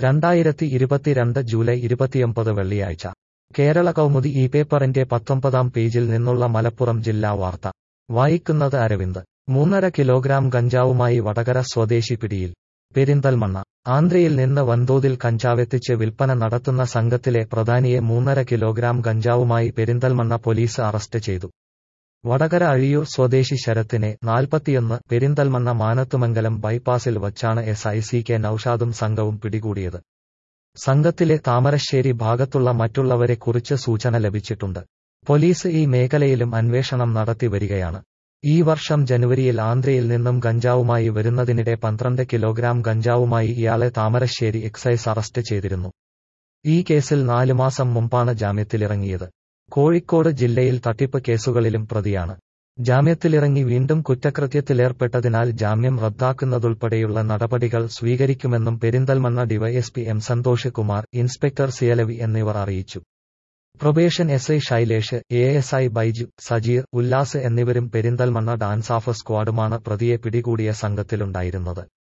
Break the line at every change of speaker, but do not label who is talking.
രണ്ടായിരത്തി ഇരുപത്തിരണ്ട് ജൂലൈ ഇരുപത്തിയൊമ്പത് വെള്ളിയാഴ്ച കേരള കൗമുദി ഈ പേപ്പറിന്റെ പത്തൊമ്പതാം പേജിൽ നിന്നുള്ള മലപ്പുറം ജില്ലാ വാർത്ത വായിക്കുന്നത് അരവിന്ദ് മൂന്നര കിലോഗ്രാം ഗഞ്ചാവുമായി വടകര സ്വദേശി പിടിയിൽ പെരിന്തൽമണ്ണ ആന്ധ്രയിൽ നിന്ന് വൻതോതിൽ കഞ്ചാവെത്തിച്ച് വിൽപ്പന നടത്തുന്ന സംഘത്തിലെ പ്രധാനിയെ മൂന്നര കിലോഗ്രാം ഗഞ്ചാവുമായി പെരിന്തൽമണ്ണ പോലീസ് അറസ്റ്റ് ചെയ്തു വടകര അഴിയൂർ സ്വദേശി ശരത്തിനെ നാൽപ്പത്തിയൊന്ന് പെരിന്തൽമണ്ണ മാനത്തുമംഗലം ബൈപ്പാസിൽ വച്ചാണ് എസ് ഐ സി കെ നൌഷാദും സംഘവും പിടികൂടിയത് സംഘത്തിലെ താമരശ്ശേരി ഭാഗത്തുള്ള മറ്റുള്ളവരെ കുറിച്ച് സൂചന ലഭിച്ചിട്ടുണ്ട് പോലീസ് ഈ മേഖലയിലും അന്വേഷണം നടത്തി വരികയാണ് ഈ വർഷം ജനുവരിയിൽ ആന്ധ്രയിൽ നിന്നും ഗഞ്ചാവുമായി വരുന്നതിനിടെ പന്ത്രണ്ട് കിലോഗ്രാം ഗഞ്ചാവുമായി ഇയാളെ താമരശ്ശേരി എക്സൈസ് അറസ്റ്റ് ചെയ്തിരുന്നു ഈ കേസിൽ നാലു മാസം മുമ്പാണ് ജാമ്യത്തിലിറങ്ങിയത് കോഴിക്കോട് ജില്ലയിൽ തട്ടിപ്പ് കേസുകളിലും പ്രതിയാണ് ജാമ്യത്തിലിറങ്ങി വീണ്ടും കുറ്റകൃത്യത്തിലേർപ്പെട്ടതിനാൽ ജാമ്യം റദ്ദാക്കുന്നതുൾപ്പെടെയുള്ള നടപടികൾ സ്വീകരിക്കുമെന്നും Perinthalmanna DYSP M Santhosh Kumar inspector സിയലവി എന്നിവർ അറിയിച്ചു probation S I Shailesh A S I Baiju Sajeer Ullas എന്നിവരും പെരിന്തൽമണ്ണ ഡാൻസാഫ് സ്ക്വാഡുമാണ് പ്രതിയെ പിടികൂടിയ സംഘത്തിലുണ്ടായിരുന്നത്